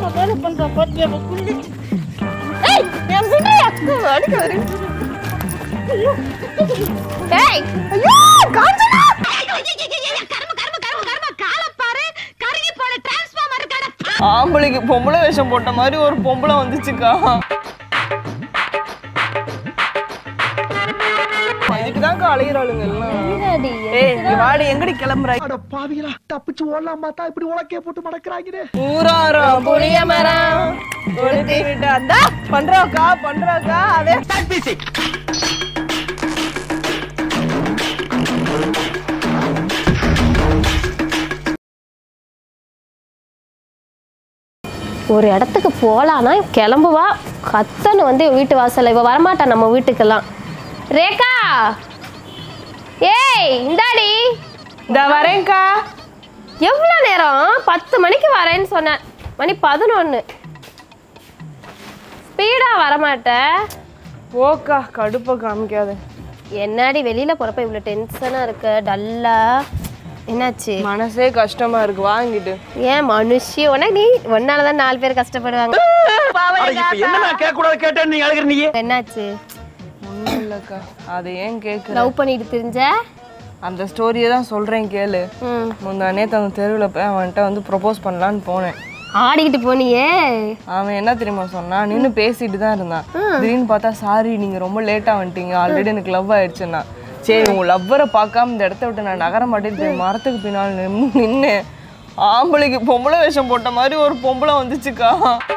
மாதிரி பண்றா பாத்தியா குள்ளி ஏய் என் பிள்ளை அக்கு அடிக்க வரேன் ஏய் ஐயோ காஞ்சனா ஆம்பளைக்கு பொம்பளை வேஷம் போட்ட மாதிரி ஒரு பொம்பளை வந்துச்சுக்கா இதுக்குதான்க்கா அலையிறாளுங்க எல்லாம் ஏய் இங்க வாடி எங்கடி கிளம்புற அட பாவிகளா தப்பிச்சு ஓடலாம் பார்த்தா இப்படி உலக்கைய போட்டு மடக்குறாங்க ஊராரம் புளிய மரம் கொளுத்தி விட்டு அந்தா பண்றாக்கா பண்றாக்கா அதே ஒரு இடத்துக்கு போகலான்னா கிளம்புவா கத்தன்னு வந்து வீட்டு வாசல்ல இவ வரமாட்டா நம்ம வீட்டுக்கெல்லாம் ரேகா ஏய் இந்தாடி இந்த வரேன்க்கா எவ்வளோ நேரம் பத்து மணிக்கு வரேன்னு சொன்னேன் மணி பதினொன்று ஸ்பீடாக வரமாட்ட போக்கா கடுப்பை காமிக்காத என்னடி வெளியில் போகிறப்ப இவ்வளோ டென்ஷனாக இருக்க டல்லா என்னாச்சு மனசே கஷ்டமா இருக்கு வாங்கிட்டு ஏன் மனுஷி உனக்கு நீ ஒன்னால தான் நாலு பேர் கஷ்டப்படுவாங்க இப்ப என்ன நான் கேட்க கூடாது கேட்டேன்னு நீ அழுகிற நீ என்னாச்சு ஒண்ணும் இல்லக்கா அதை ஏன் கேக்குற லவ் பண்ணிட்டு தெரிஞ்ச அந்த ஸ்டோரியை தான் சொல்றேன் கேளு ம் முந்தா நேத்து அந்த தெருவில் போய் அவன்கிட்ட வந்து ப்ரொபோஸ் பண்ணலான்னு போனேன் ஆடிக்கிட்டு போனியே அவன் என்ன தெரியுமா சொன்னான் நின்று பேசிட்டு தான் இருந்தான் திடீர்னு பார்த்தா சாரி நீங்க ரொம்ப லேட்டா வந்துட்டீங்க ஆல்ரெடி எனக்கு லவ் ஆயிடுச்சுன்னா சரி உங்க லவ்வரை பார்க்காம இந்த இடத்த விட்டு நான் நகர மாட்டேன் மரத்துக்கு பின்னால் நின்று ஆம்பளைக்கு பொம்பளை வேஷம் போட்ட மாதிரி ஒரு பொம்பளை வந்துச்சுக்கா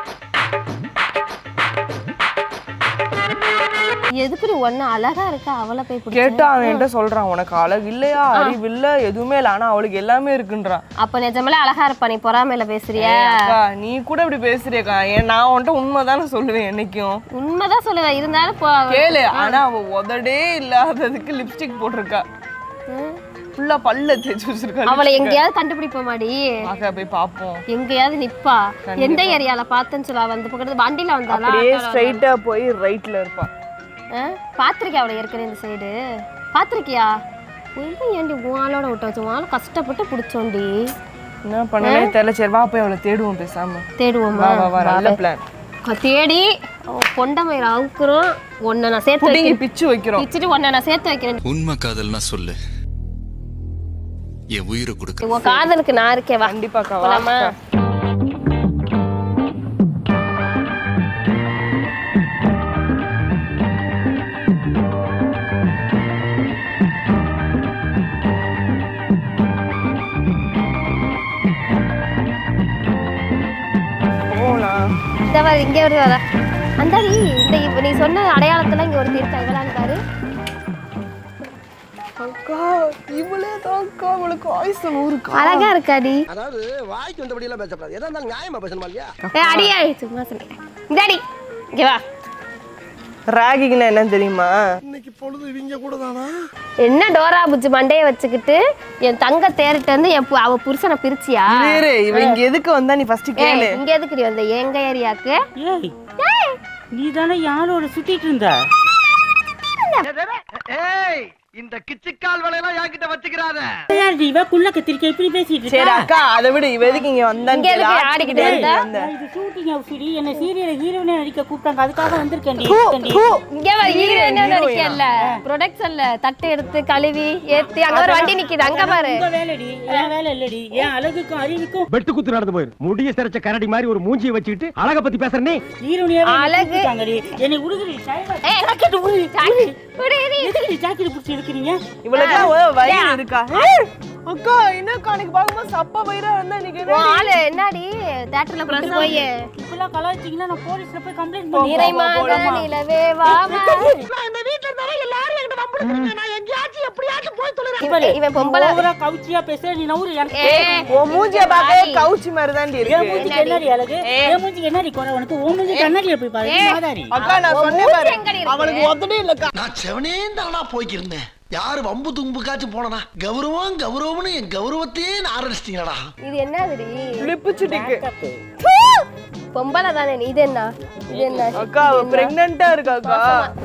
எதுக்குடி ஒன்னு அழகா இருக்கா அவளை போய் பிடிச்ச கேட்டா அவன் என்கிட்ட சொல்றான் உனக்கு அழகு இல்லையா அறிவு இல்ல எதுவுமே இல்லை ஆனா அவளுக்கு எல்லாமே இருக்குன்றான் அப்ப நிஜமெல்லாம் அழகா இருப்பா நீ பொறாமையில பேசுறியா அக்கா நீ கூட இப்படி பேசுறியக்கா ஏன் நான் உன்கிட்ட உண்மைதானே சொல்லுவேன் என்னைக்கும் உண்மைதான் சொல்லுவேன் இருந்தாலும் போ கேளு ஆனா அவ உதடே இல்லாததுக்கு லிப்ஸ்டிக் போட்டிருக்கா ம். ஃபுல்லா பல்ல தேய்ச்சி வச்சிருக்கா அவளை எங்கேயாவது கண்டுபிடிப்போமாடி அக்கா போய் பாப்போம் எங்கேயாவது நிப்பா எந்த ஏரியால பார்த்தேன்னு சொல்ல வந்து பக்கத்துல வண்டியில வந்தாளா அப்படியே ஸ்ட்ரைட்டா போய் ரைட்ல இருப்பா ஆ? பாத்திருக்கியா அவளை ஏற்கனவே இந்த சைடு பாத்திருக்கியா இவன் ஏன்டி உன் ஆளோட விட்டு வச்சு உன் ஆள் கஷ்டப்பட்டு பிடிச்சோண்டி என்ன பண்ணனே தெரியல சரி வா போய் அவளை தேடுவோம் பேசாம தேடுவோமா வா வா வா நல்ல பிளான் அவ தேடி அவன் கொண்ட மயில அவுக்குறோம் உன்னை நான் சேர்த்து புடிங்கி வைக்கிறேன் பிச்சு வைக்கிறோம் பிச்சுட்டு உன்னை நான் சேர்த்து வைக்கிறேன் உண்மை காதல்னா சொல்லு என் உயிரை கொடுக்க உன் காதலுக்கு நான் இருக்கேன் வா கண்டிப்பாக்கா வா போலாமா? அக்கா. போலாம் இந்த வர இங்கே ஒரு வர அந்தாடி இந்த இப்ப நீ சொன்ன அடையாளத்துல இங்க ஒருத்தி இருக்கா இவளான்னு பாரு அக்கா இவளே தான் அக்கா அவளுக்கு ஆயுசு நூறுக்கா அழகா இருக்காடி அதாவது வாய்க்கு வந்தபடி எல்லாம் பேசக்கூடாது எதா இருந்தாலும் நியாயமா பேசணுமா இல்லையா ஏ அடியா சும்மா சொன்னேன் இந்தாடி இங்க வா ராகிங்னா என்னன்னு தெரியுமா இன்னைக்கு பொழுது இவங்க கூட தானா என்ன டோரா புஜ்ஜி மண்டையை வச்சுக்கிட்டு என் தங்க தேர்ட்டு வந்து என் பு- அவ புருஷனை பிரிச்சியா இரு, இரு இவ இங்க எதுக்கு வந்தா நீ ஃபர்ஸ்ட் ஏய், கேளு இங்க எதுக்குடி வந்த எங்க ஏரியாக்கு ஏய் நீ தானே யாரோட சுத்திட்டு இருந்த ஏய் இந்த கிச்சிக்கால் வேலையெல்லாம் என்கிட்ட வச்சுக்கிறாத யாருடி இவ குள்ள கத்திரிக்கை இப்படி பேசிட்டு சரி இருக்கா அக்கா அதை விட இவ எதுக்கு இங்க வந்தான்னு இங்க கேளு. எதுக்கு ஆடிக்கிட்டு ஆடிக்கிட்டே வந்தா? வந்த. இது ஷூட்டிங் ஹவுஸ்டி என்ன சீரியல ஹீரோயினை நடிக்க கூப்பிட்டாங்க அதுக்காக வந்திருக்கேன்டி பூ. இங்க வர ஹீரோயின் நடிக்கல ப்ரொடக்ஷன்ல தட்டு எடுத்து கழுவி ஏத்தி அங்க ஒரு வண்டி நிக்குது அங்க பாரு உங்க வேலைடி என் வேலை இல்லடி என் அழகுக்கும் அறிவுக்கும் வெட்டு குத்து நடந்து போயிரு முடிய சிறைச்ச கரடி மாதிரி ஒரு மூஞ்சியை வச்சுக்கிட்டு அழக பத்தி பேசுற நீ ஹீரோனியாவே அழகு. கூப்பிட்டாங்கடி என்னை உடுகுறி ஏய், ஜாக்கெட் உடுகுறி சாக்கு, விடு, விடு. எதுக்கு ஜாக்கெட் பிடிச்சி எடுக்கிறீங்க இவளுக்கு ஒரு வயிறு இருக்கா ஏய், அக்கா என்னக்கா அன்னைக்கு பார்க்கும்போது சப்பா வயிறா இருந்தா இன்னைக்கு என்ன? உன் ஆளு என்னடி தியேட்டர்ல கூட்டு போய் இப்பெல்லாம் கலாய்ச்சிங்கன்னா நான் போலீஸ்ல போய் கம்ப்ளைண்ட் போ, பண்ணி நீரை போ, மாக போலாமா? நிலவே வாமா இந்த வீட்டுல இருந்தாலும் எல்லாரும் என்கிட்ட வம்புடுக்குறீங்க நான் எங்கேயாச்சும் எப்படியாச்சும் போய் தொலைறேன் இவன் இவன் பொம்பளை ஓவரா கவுச்சியா பேசுற நீ நவுறு எனக்கு ஏய், உன் மூஞ்சிய பார்க்கவே கவுச்சி மாதிரி தாண்டி என் இருக்கு மூஞ்சிக்கு என்னடி அழகு என் மூஞ்சிக்கு என்னடி குறை உனக்கு உன் மூஞ்சி கண்ணாடியில போய் பாரு நீ மாதாரி அக்கா நான் உன் சொன்னேன் மூஞ்சி பாரு எங்கடி இருக்கு? அவளுக்கு உதடே இல்லக்கா நான் செவனே தானா போய்க்கிருந்தேன் யாரு வம்பு தும்புக்காச்சும் போனனா கௌரவம் கௌரவம்னு என் கௌரவத்தையே ஆரம்பிச்சிட்டீங்களா இது என்னதுடி லிப்பு சுட்டிக்கு தூ! பொம்பளை தானே நீ இது என்ன இது என்ன அக்கா அவ பிரெக்னண்டா இருக்கா அக்கா உன்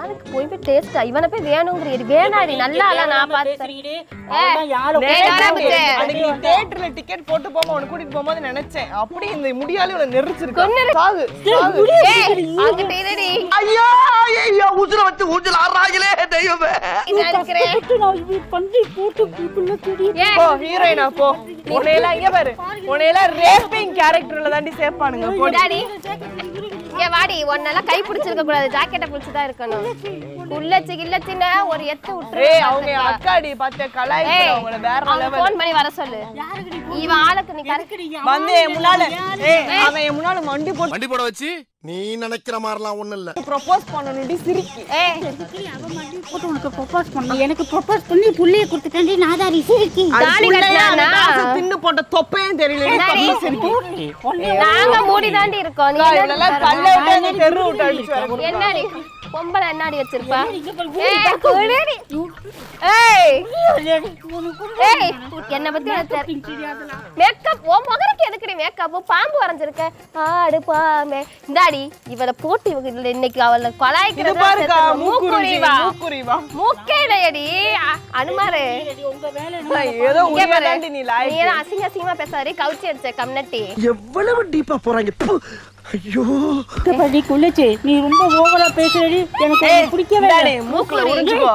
யாருக்கு போய் போய் டேஸ்டா இவனை போய் வேணுங்கிற வேணாடி நல்லா இல்ல நான் பார்த்தேன் பேசுறீங்களே அவன்தான் யாரோ ஏய், ஆரம்பிச்சே. அன்னைக்கு நீ தியேட்டர்ல டிக்கெட் போட்டு போமா உனக்கு கூட்டிட்டு போகும்போது நினைச்சேன் அப்படி இந்த முடியால இவள நெரிச்சிருக்கு கொன்னுரு. சாகு சாகு. ஏய், அங்கிட்ட இருடி. ஐயோ ஐயோ ஊஞ்சல வச்சு ஊஞ்சல் ஆடுறாங்களே தெய்வமே இதா இருக்கிறேன். போட்டு நான் இப்படி பண்ணி போட்டு இப்படிலாம் தெரிய ஏய், போ ஹீரோயினா போ உன்னையெல்லாம் இங்க பாரு உன்னையெல்லாம் ரேப்பிங் கேரக்டர்ல தாண்டி சேர்ப்பானுங்க போடி இந்தாடி. இங்க வாடி உன்னெல்லாம் கை பிடிச்சிருக்க கூடாது ஜாக்கெட்டை பிடிச்சுதான் இருக்கணும் குள்ளச்சு கிள்ளச்சுன்னா ஒரு எத்த விட்டுரு ஏய் அவங்க என் அக்காடி பார்த்த கலாய்க்கு அவங்கள வேற லெவல் போன் பண்ணி வர சொல்லு இவன் ஆளுக்கு நீ கரெக்ட் வந்து என் முன்னால ஏய் அவன் என் முன்னால மண்டி போட்டு வண்டி போட வச்சு நீ நினைக்கிற மாதிரிலாம் ஒண்ணும் இல்ல ப்ரொபோஸ் பண்ணணும்டி சிரிக்கி ஏய் அவன் மறுபடியும் போட்டு உனக்கு ப்ரொபோஸ் பண்ணி எனக்கு ப்ரொபோஸ் பண்ணி புள்ளைய கொடுத்துட்டேன் நாதாரி சிரிக்கி அது தாலி புள்ளையா, அந்த கட்டினானா? காசை தின்னு போட்ட தொப்பையும் தெரியல தாடி. சிரிக்கி நாங்க மூடி தாண்டி இருக்கோம் நீ அக்கா, என்ன இவளெல்லாம் கல்ல விட்டு அந்த தெரு விட்டு அடிச்சு வர என்னடி பொம்பளை என்னடி வச்சிருப்பா ஏய் குடிடி ஏய் ஏய் என்ன பத்தி மேக்கப் உன் முகருக்கு எதுக்குடி மேக்கப் பாம்பு வரைஞ்சிருக்க ஆடு பாம்பே இந்தாடி இவள போட்டு இவங்க இல்ல இன்னைக்கு அவள இது கொலாய்க்கிறது பாருக்கா மூக்குருவி மூக்குறிவா மூக்குருவா மூக்கே இல்லையடி அ- அனுமாரு உங்க வேலை ஏதோ இங்க பாரு. உரியாதாண்டி நீ நீ லாய்க்கு எல்லாம் அசிங்க அசிங்கமா பேசாதே கவுச்சி அடிச்ச கம்னட்டி எவ்வளவு டீப்பா போறாங்க ப்பு. ஐயோ படி குள்ளச்சி நீ ரொம்ப ஓவரா பேசுறடி எனக்கு அது பிடிக்கவே இந்தாடி, இல்லை மூக்குல உறிஞ்சுக்கோ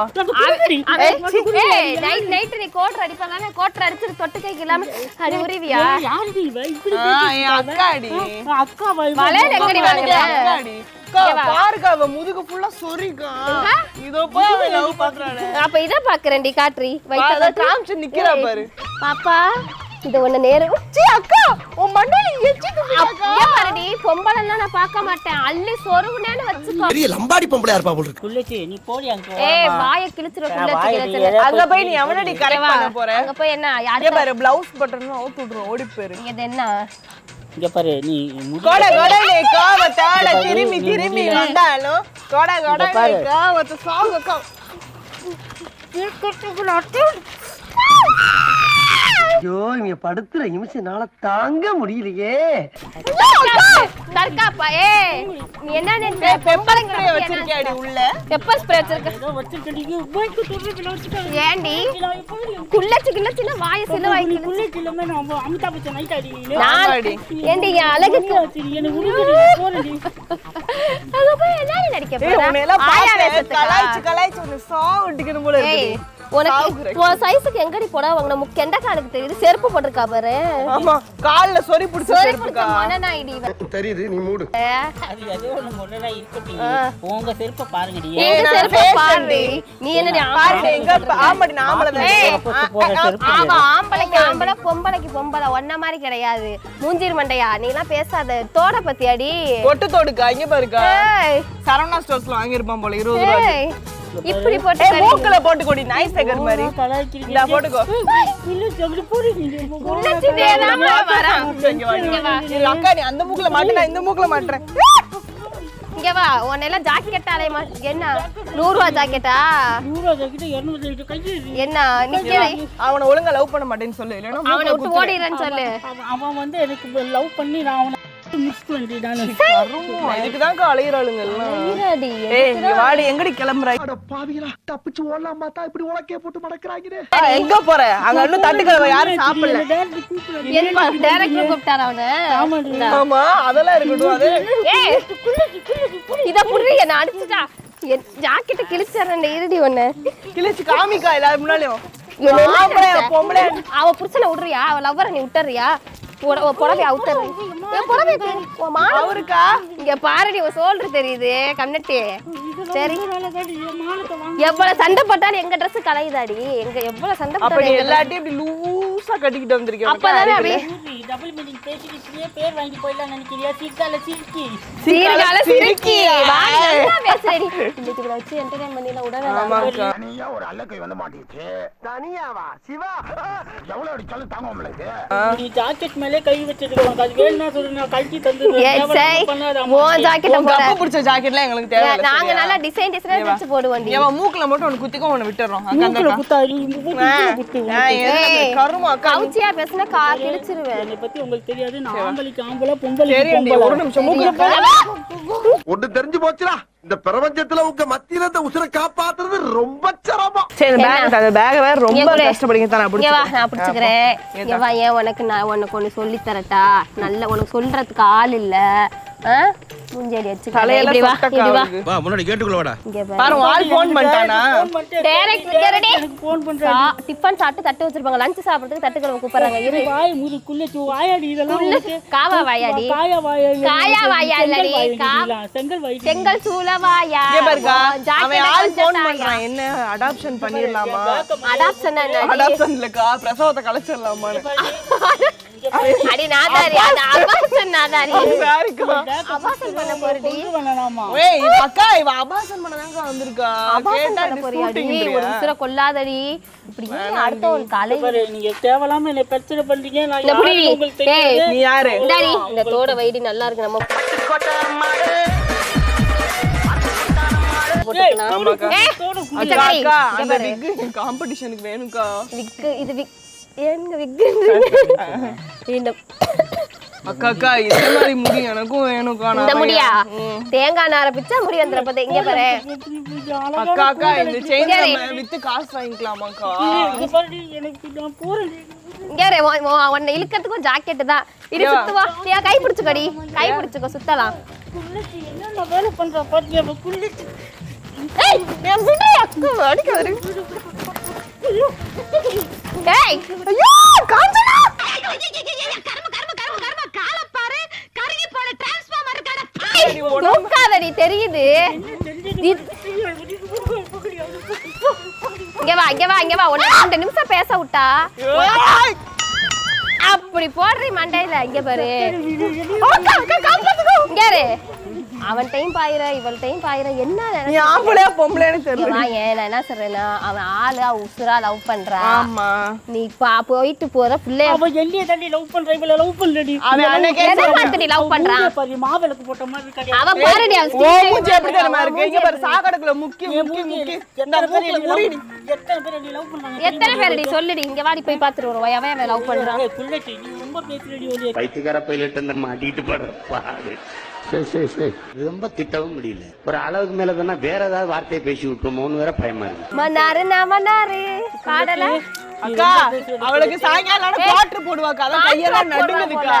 நைட் நைட் நீ கோட்டர் அடிப்பாங்க கோட்டர் அடிச்சு தொட்டு கைக்கு இல்லாம அது உருவியா யாருடி இவ இப்படி ஆ, என் அக்காடி அக்காவா இவ? வளையல் எங்கடி வாங்குற அக்காடி அக்கா, பாருக்கா அவ முதுகு ஃபுல்லா சொரிக்கா இதோ பா அவன் லவ் பண்றானே அப்ப இத பாக்குறேன்டி காட்ரி பாரு, காமிச்சு நிக்கிறா பாரு பாப்பா இது ஒண்ணு நேரு சீ, அக்கா உன் மண்டையில எச்சி துப்பியா அக்கா? அப்படியே பாருடி பொம்பளை நான் பார்க்க மாட்டேன் அள்ளி சொருவுனேன்னு வச்சுக்கோ பெரிய லம்பாடி பொம்பளையா இருப்பா போல இருக்கு குள்ளச்சி நீ போடி அங்க ஏய் வாயை கிழிச்சிரும் வாயை கிழிச்சு நீ கிழிச்சு எதை அங்க போய் நீ எவனடி கரெக்ட் பண்ண போற அங்க போய் என்ன யாரு இங்க பாரு பிளவுஸ் பட்டன் அவுத்து விட்டுரும் ஓடி போயிரு இது என்ன இங்க பாரு நீ முடி கொட கொட நீ காவத்தால திரும்பி திரும்பி வந்தாலும் கொட கொட நீ பாரு. காவத்த சாவு அக்கா ஐயோ இவங்க படுத்துற நிமிஷம்னால தாங்க முடியலையே தற்காப்பா ஏய் நீ என்ன நினைச்ச பெப்பர் ஸ்ப்ரே வச்சிருக்கியாடி உள்ள பெப்பர் ஸ்ப்ரே வச்சிருக்க ஏதோ வச்சிருக்கடி பைக்கு தொடர்பில் வச்சுட்டாங்க ஏண்டி நான் எப்படி குள்ளச்சு கிள்ளச்சுன்னா வாயை சில வாய் நீ குள்ளச்சி இல்லாம நான் அமிதாப் பச்சன் நைட் ஆடி நீ நான் ஆமாடி. ஏண்டி என் அழகுக்கு எனக்கு உருகுடி போறடி அங்க போய் என்ன நடிக்க ஏய் போற உன்னை எல்லாம் ஆயா பார்த்து வேஷத்துக்கா? கலாய்ச்சு கலாய்ச்சு உன்னை சாவு விட்டுக்கணும் போல ஏய் இருக்குடி. உனக்கு உன் சைஸுக்கு எங்கடி போட வாங்கின முக்க கெண்ட காலுக்கு தெரியுது செருப்பு போட்டிருக்கா பாரு ஆமா கால்ல சொறி பிடிச்சு சோரி பிடிச்ச மனநாயிடி இவன் தெரியுது நீ மூடு அது அதே ஒண்ணு முதல்ல இருக்கட்டும் உங்க செருப்பை பாருங்கடி எங்க நான் செருப்பு fashion பாரு டி. நீ என்னடி பாருடி எங்க ஆமாடி நான் ஆம்பளை தான் ஏய், போட்டு போற செருப்பு ஆமா ஆம்பளைக்கு ஆம்பளை பொம்பளைக்கு பொம்பளை ஒன்ன மாதிரி கிடையாது மூஞ்சிர் மண்டையா நீ எல்லாம் பேசாத தோட பத்தியாடி ஒட்டு தோடுக்கா இங்க பாருக்கா ஏய் சரவணா ஸ்டோர்ஸ்ல வாங்கியிருப்பான் போல இருபது ரூபா ஏய் இப்படி போட்டு ஏய் மூக்குல போட்டு கொடி நாய் சேகர் மாதிரி கலாய்க்கிறீங்க இந்தா போட்டுக்கோ குள்ளச்சி அப்படி போறீங்க குள்ளச்சி தேடாம வரான் இங்க வா, இங்க வா. இரு, அக்கா நீ அந்த மூக்குல மாட்டு நான் இந்த மூக்குல மாட்டுறேன் இங்க வா உன்னை எல்லாம் ஜாக்கெட் அலையமா என்ன நூறு ரூபா ஜாக்கெட்டா நூறுவா ஜாக்கெட்டு இரநூறு ஜாக்கெட்டு கையில் என்ன நிக்கிறேன் அவனை ஒழுங்கா லவ் பண்ண மாட்டேன்னு சொல்லு இல்லைன்னா அவனை விட்டு ஓடிடுறேன்னு சொல்லு அவன் அவன் வந்து எனக்கு லவ் பண்ணி நான் அவனை மிஸ் பண்ணி நான் இதுக்குதான்க்கா அலையிறாளுங்க எல்லாம் இருடி. ஏய் இங்க வாடி எங்கடி கிளம்புற அட பாவிகளா தப்பிச்சு ஓடலாம் பார்த்தா இப்படி உனக்கே போட்டு மடக்குறாங்க ஆ, எங்க போற அங்க இன்னும் தட்டுக்கலவை யாரும் சாப்பிடல என்ன டைரக்டர் கூப்பிட்டாரா அவனை ஆமா அதெல்லாம் இருக்கட்டும் அது ஏய் இத புரிய நான் அடிச்சுட்டா என் ஜாக்கெட்டை கிழிச்சறேன் இருடி ஒண்ணு கிழிச்சு காமிக்கா எல்லாரும் முன்னாலையும் இவன் என்ன ஆம்பளை நினைச்ச? பொம்பளை அவ புருஷனை விடுறியா அவ லவ்வரை நீ விட்டுறியா புட- உன் புடவை அவுத்தரு என் புடவை எடு. உன் மா- அவருக்கா இங்க பாருடி உன் சோல்டர் தெரியுது கண்ணட்டி சரி மானத்தை வாங்க எவ்வளவு சண்டை போட்டாலும் எங்க Dress கலையுதாடி எங்க எவ்வளவு சண்டை அப்ப நீ போட்டாலும் எங்க எல்லாத்தையும் இப்படி லூசா கட்டிக்கிட்டு வந்திருக்கேன் அப்பதானே அப்படியே டபுள் மீனிங் பேசிக்கிட்டே பேர் வாங்கி போயிடலாம் நினைக்கிறியா சிரிக்கால சிரிக்கி சீர்கால சிரிக்கி சிரிக்கி. வாடி, நல்லா பேசுறேடி இன்னைக்கு இவளை வச்சு என்டர்டைன் பண்ணிடலாம் விட வேணாம் ஆமாக்கா தனியா ஒரு அல்லக்கை வந்து மாட்டிடுச்சு தனியாவா சிவா எவ்வளவு அடிச்சாலும் தாங்க உங்களுக்கு நீ ஜாக்கெட் மேலே கை வச்சது உனக்கு அது வேணும்னா சொல்லு நான் கழட்டி தந்து ஏய், சை, உன் ஜாக்கெட்டை உன் போட கப்பு பிடிச்ச ஜாக்கெட்லாம் எங்களுக்கு தேவையில்ல நாங்க நல்லா டிசைன் டிசைனா தச்சு போடுவோம் ஏன் மூக்குல மட்டும் ஒன்னு குத்திக்கோ ஒன்னு விட்டுறோம் அக்கா அந்த மூக்குல அக்கா. குத்தா நீ மூக்குல குத்து ஆ, எதுக்கு ஏய். அப்படி கருமம் அக்கா கவுச்சியா பேசுனா கா கிழிச்சிருவேன் என்னை பத்தி உங்களுக்கு தெரியாது நான் ஆம்பளைக்கு ஆம்பளை பொம்பளைக்கு சரி பொம்பளை ஒரு நிமிஷம் மூக்குல ஒண்ணு தெரிஞ்சு போச்சுடா இந்த பிரபஞ்சத்துல உங்க மத்தியில இந்த உசுரை காப்பாத்துறது ரொம்ப சிரமம் சரி இந்த பேக் அந்த பேக் வேற ரொம்ப இங்க கொடு. கஷ்டப்படுங்க தான் நான் இங்க வா பிடிச்சிக்கிறேன். நான் பிடிச்சுக்கிறேன் இங்க வா ஏன் உனக்கு நான் உனக்கு ஒண்ணு சொல்லி தரட்டா நல்ல உனக்கு சொல்றதுக்கு ஆள் இல்ல ஆ? மூஞ்சேடி வச்சுக்க தலையெல்லாம் இப்படி வா சொட்டக்கா இப்படி வா வருது. வா முன்னாடி கேட்டுக்குள்ள வாடா இங்க பாரு பாரு உன் ஆள் ஃபோன் பண்ணிட்டானா Direct இங்க ரெடி. எனக்கு ஃபோன் பண்றேன் சா- டிஃபன் சாப்பிட்டு தட்டு வச்சிருப்பாங்க லஞ்ச் சாப்பிடுறதுக்கு தட்டு கழுவ கூப்பிடுறாங்க இரு வாய் முது குள்ள வாயாடி இதெல்லாம் குள்ளு, உனக்கு. காவா வாயாடி காயா வாயாடி காயா வாயாடி, செங்கல் கா- வாயாடி செங்கல் வாயாடி செங்கல் சூளவாயா இங்க பாருக்கா ஜாக்கெட் அவன் ஆள் கொஞ்சம் ஃபோன் தாயா. பண்றான் என்ன அடாப்ஷன் பண்ணிடலாமா அடாப்ஷன் என்னடி? அடாப்ஷன் இல்லக்கா பிரசவத்தை கலைச்சிடலாமான்னு அடி நாதாரி அது அபாசன் நாதாரி சாரிக்கா அபாசன் பண்ண போறடி கொண்டு வேணாமா ஏய் இவ அக்கா இவ அபாசன் பண்ணதாங்க வந்திருக்கா அபாசன் கேட்டா பண்ண இது போறியாடி shooting ஒரு உசுர கொல்லாதடி இப்படி ஏன் அடுத்தவன் தலை பாரு நீங்க தேவையில்லாம என்ன பிரச்சனை பண்றீங்க நான் இந்த புடி யாருன்னு உங்களுக்கு டேய் தெரியாது நீ யாரு இந்தாடி இந்த தோட வைடி நல்லா இருக்கு நம்ம போட்டுக்கலாம். ஆமாக்கா. ஏய், அக்கா பிச்சைக்காரி, அக்கா இங்க அந்த பாரு. விக் காம்படிஷனுக்கு வேணும்க்கா விக்கு இது விக் எங்க விக்கு இந்த அக்கா அக்கா இதே மாதிரி முடி எனக்கும் வேணும்க்கா இந்த நான் முடியா தேங்காய் நார பிச்சா முடி வந்துற போதே இங்க பாரு அக்கா அக்கா இந்த செயின் இங்க இரு. நம்ம வித்து காசு வாங்கிக்கலாமாக்கா இங்க பாருடி, எனக்கு நான் போறேன் இங்க இரு, உன்- உன் உன்னை இழுக்கிறதுக்கும் ஜாக்கெட் தான் இரு சுத்துவா நீ கை பிடிச்சுக்கடி கை பிடிச்சுக்கோ சுத்தலாம் குள்ளச்சி என்ன வேலை பண்ற பாத்தியா குள்ளச்சி ஏய் என் விடு அக்கு அடிக்க வரு ஏய் ஐயோ காஞ்சனா தூக்காதடி தெரியுது இது- இங்க வா இங்க வா இங்க வா ஒன்னு ரெண்டு நிமிஷம் பேச விட்டா அப்படி போடுறீ மண்டையில இங்க பாரு அக்கா, அக்கா, காப்பாத்துக்கோ. இங்க இரு அவன்கிட்டயும் பாயிர இவள்கிட்டயும் பாயிர என்ன நீ நினைச்சு- ஆம்பளையா பொம்பளைன்னு இங்க தெரியல வா, ஏன் நான் என்ன சொல்றேன்னா அவன் ஆளு அவ உசுரா லவ் பண்றான் ஆமா நீ பா போயிட்டு போற பிள்ளைய அவ என்னைய தாண்டி லவ் பண்ற இவள லவ் பண்ணலடி அவன் அன்னைக்கே எதை பார்த்து நீ லவ் பண்றான் பாரு மாவிளக்கு போட்ட மாதிரி இருக்காடி அவன் பாருடி அவன் ஓ ஸ்டீல் மூஞ்சி எப்படி தெரியுமா இருக்கு இங்க பாரு சாக்கடைக்குள்ள முக்கி முக்கி முக்கி இந்த எத்தனை பேர் மூக்குல என்னை முறிடி love- எத்தனை பேர் என்னை love பண்ணாங்க எத்தனை பேரடி சொல்லுடி இங்க வாடி போய் பாத்துட்டு வருவோம் எவன் அவன் லவ் பண்றான் ஏய், குள்ளச்சி நீ ரொம்ப பேசுறடி ஒளிய பைத்தியக்கார பைலட் அந்த மாட்டிட்டு படுற பாடு சரி சரி சரி ரொம்ப திட்டவும் முடியல ஒரு அளவுக்கு மேல தானே வேற ஏதாவது வார்த்தையை பேசி விட்டுருமோன்னு வேற பயமா இருக்கு மன்னாரு நான் மன்னாரு காடல அக்கா அவளுக்கு சாயங்காலம் ஆனா குவாட்டர் போடுவாக்கா அதான் கையெல்லாம் நடுங்குதுக்கா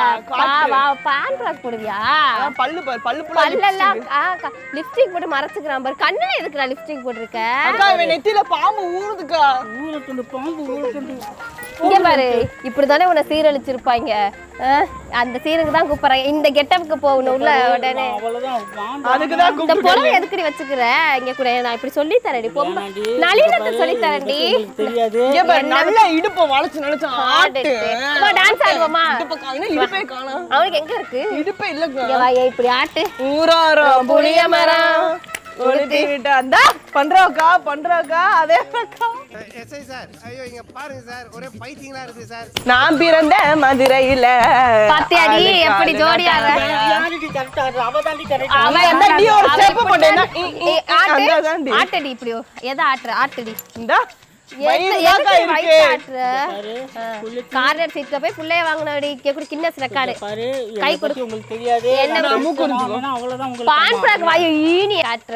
பான் பிளாக் போடுவியா அதான் பல்லு பாரு பல்லு புள்ள பல்லெல்லாம் லிப்ஸ்டிக் போட்டு மறைச்சுக்கிறான் பாரு கண்ணுல எதுக்குடா லிப்ஸ்டிக் போட்டிருக்க அக்கா இவன் நெத்தியில பாம்பு ஊறுதுக்கா ஊரட்டுண்டு பாம்பு ஊரட்டுண்டு இங்க பாரு இப்படிதானே உன்னை சீரழிச்சிருப்பாங்க அஹ், அந்த சீனுக்கு தான் கூப்பிடுறாங்க இந்த கெட்டப்புக்கு போகணும் உள்ள உடனே அவ்வளவுதான் வாங்க அதுக்குதான் இந்த புடவை எதுக்குடி வச்சுக்கிற இங்க கூட நான் இப்படி சொல்லி தரேன்டி பொம்பை நளினத்தை சொல்லி தரேன்டி தெரியாது இங்க பாரு நல்ல இடுப்ப வளைச்சு நினைச்சு ஆட்டு டான்ஸ் ஆடுவோமா இடுப்ப காணும் இடுப்பே காணும் அவனுக்கு எங்க இருக்கு இடுப்பே இல்லக்கா இங்க வா ஏய், இப்படி ஆட்டு ஊராரம் புளிய மரம் உடுத்திக்கிட்டு அந்தா பண்றோக்கா பண்றோக்கா அதே அக்கா எஸ்ஐ சார் ஐயோ இங்க பாருங்க சார் ஒரே பைத்தியங்களா இருக்கு சார் நான் பிறந்த மதுரையில பாத்தியாடி எப்படி ஜோடியா யாருடி கரெக்டா அவ தாண்டி கரெக்ட் அவன் அந்த அடி ஒரு அவன் step இப்படி போட்டேன்னா, தாண்டி- இ, இ, ஏய், ஆட்டு. அந்த தாண்டி. ஆட்டடி இப்படி எதை ஆட்டுற ஆட்டடி இந்தா வயிறு எதுக்கு- தாக்கா எதுக்கு இருக்கு வயித்து ஆட்டுற? கார்னர் சீட்ல போய் புள்ளைய வாங்கினடி இங்க கூட கின்னஸ் ரெக்கார்டு பாரு கை கை கொடு. கொடுத்து உங்களுக்கு தெரியாது என்ன நான் மூக்கு உரிஞ்சுக்கோ. வாங்கினா அவ்வளவுதான் உங்களுக்கு பான் பிராக் வாயு ஈனி ஆட்டுற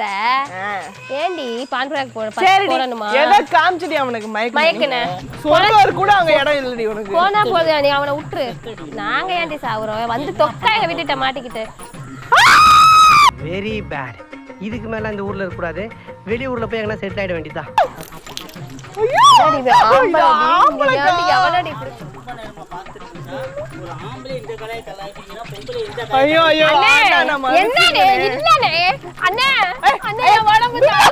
ஏண்டி பான் பிராக் போட சரி போடணுமா எதை காமிச்சிடி அவனுக்கு மயக்கம் மயக்குன சொல்றவர் கூட அங்க இடம் இல்லடி உனக்கு போனா போதும் நீ அவனை விட்டுரு நாங்க ஏன்டி சாகுறோம் வந்து தொக்கா எங்க வீட்டுட்ட மாட்டிக்கிட்டு வெரி பேட் இதுக்கு மேல இந்த ஊர்ல இருக்க கூடாது வெளியூர்ல போய் எங்கன்னா செட்டில் ஆயிட வேண்டியதா ஏன்டி இவன் ஆம்பளைடி? நீ ஏன்டி எவனடி இப்படி ஒரு ஆம்பளை இந்த கலையை கலாய்க்கிறீங்கன்னா பொம்பளை இந்த கலை ஐயோ ஐயோ அண்ணே, ஆண்டா, நான் மறந்து- என்னண்ணே இல்லண்ணே அண்ணே அண்ணே என் உடம்பு தான்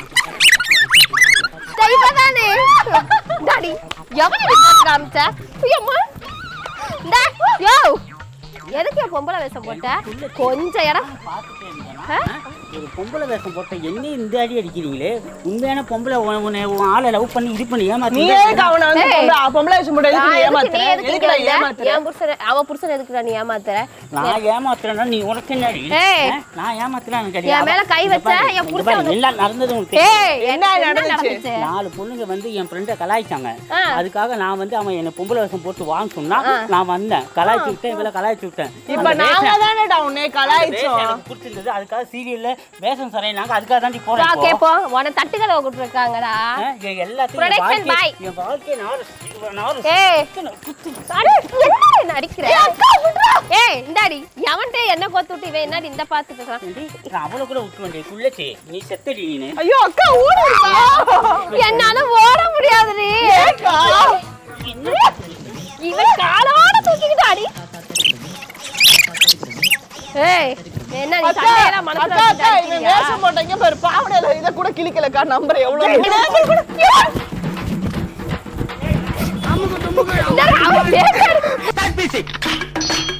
தெய்வதானே டாடி எவனடி போட்டு காமிச்ச ஐயம்மா டா யோ எதுக்கு என் பொம்பளை வேஷம் போட்ட கொஞ்சம் இடம் ஆ? ஒரு பொம்பளை வேஷம் போட்ட என்ன இந்த அடி அடிக்கிறீங்களே உண்மையான பொம்பளை உன- உன்னை உன் ஆளை லவ் பண்ணி இது பண்ணி நீ ஏமாத்தி எதுக்கு அவனை வந்து ஏய். பொம்பளை- பொம்பளை வச்சு மட்டும் நான் எதுக்கு எதுக்கு ஏமாத்துற நீ எதுக்கு எதுக்குடா இங்க வந்த? ஏமாத்துற என் புருஷன் அவன் புருஷன் எதுக்குடா நீ ஏமாத்துற நான் ஏமாத்துறேன்னா நீ உனக்கு என்னடி ஏய். ஆ? நான் ஏமாத்துறேன் எனக்கு என் தெரியாது. மேல கை இங்க வச்ச, பாரு, என் இங்க புருஷன் பாரு, எல்லாம் நடந்தது உனக்கு தெரியும். ஏய் என்ன என்ன நடந்துச்சு? நடந்துச்சு நாலு பொண்ணுங்க வந்து என் ஃப்ரெண்டை கலாய்ச்சாங்க ஆ. அதுக்காக நான் வந்து அவன் என்ன பொம்பளை வேஷம் போட்டு வாங்க சொன்னா நான் வந்தேன் கலாய்ச்சி விட்டேன் இவளை கலாய்ச்சி விட்டேன் இப்ப நாங்க தானேடா உன்னை கலாய்ச்சோம் எனக்கு பிடிச்சிருந்தது அதுக்காக சீரியல்ல வேஷம் சரையினாங்க அதுக்காக தாண்டி போறேன் வா இப்போ. கேப்போம் உன தட்டுக்கதை விட்டுருக்காங்கடா ஆ, என் எல்லாத்தையும் என் Production வாழ்க்கை- bye. என் வாழ்க்கையை நாலு நாலு ஏய் குத்து, குத்து. அட, என்ன நடிக்கிற ஏய் இந்தாடி எவன்ட்டே என்ன கோத்து விட்டு இவன் என்னடி இந்த பாத்து பேசுறான் ஏண்டி, நான் அவ்வளவு கூட விட்டு வேண்டிய குள்ளச்சி நீ செத்தடி நீனு ஐயோ அக்கா ஓடுப்பா என்னால ஓட முடியாதுடி இவன் காலோட தூக்கிக்கிட்டு அடி ஏய் என்ன நீ சண்டையெல்லாம் மனசுல அக்கா வச்சுட்டு அக்கா இவன் அடிக்கிறியா? வேஷம் போட்டீங்க பாரு பாவடையில இத கூட கிளிக்கலக்கா நம்பர் எவ்வளவு என்னடா, அவன் பேசுறது